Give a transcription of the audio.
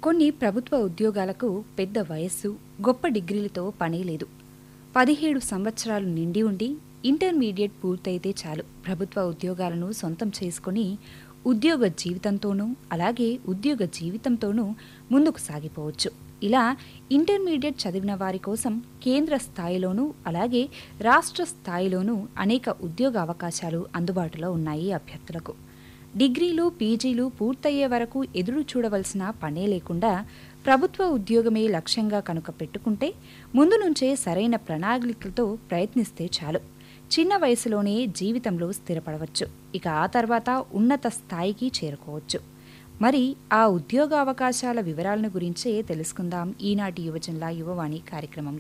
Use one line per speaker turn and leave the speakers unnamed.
కొన్ని ప్రభుత్వ ఉద్యోగాలకు పెద్ద వయస్సు గొప్ప డిగ్రీలతో పని లేదు పదిహేడు సంవత్సరాలు నిండి ఉండి ఇంటర్మీడియట్ పూర్తయితే చాలు ప్రభుత్వ ఉద్యోగాలను సొంతం చేసుకుని ఉద్యోగ జీవితంతోనూ అలాగే ఉద్యోగ జీవితంతోనూ ముందుకు సాగిపోవచ్చు ఇలా ఇంటర్మీడియట్ చదివిన వారి కోసం కేంద్ర స్థాయిలోనూ అలాగే రాష్ట్ర స్థాయిలోనూ అనేక ఉద్యోగ అవకాశాలు అందుబాటులో ఉన్నాయి అభ్యర్థులకు డిగ్రీలు పీజీలు పూర్తయ్యే వరకు ఎదురు చూడవలసిన పనే లేకుండా ప్రభుత్వ ఉద్యోగమే లక్ష్యంగా కనుక పెట్టుకుంటే ముందు నుంచే సరైన ప్రణాళికలతో ప్రయత్నిస్తే చాలు చిన్న వయసులోనే జీవితంలో స్థిరపడవచ్చు ఇక ఆ తర్వాత ఉన్నత స్థాయికి చేరుకోవచ్చు మరి ఆ ఉద్యోగ అవకాశాల వివరాలను గురించే తెలుసుకుందాం ఈనాటి యువజనుల యువవాణి కార్యక్రమంలో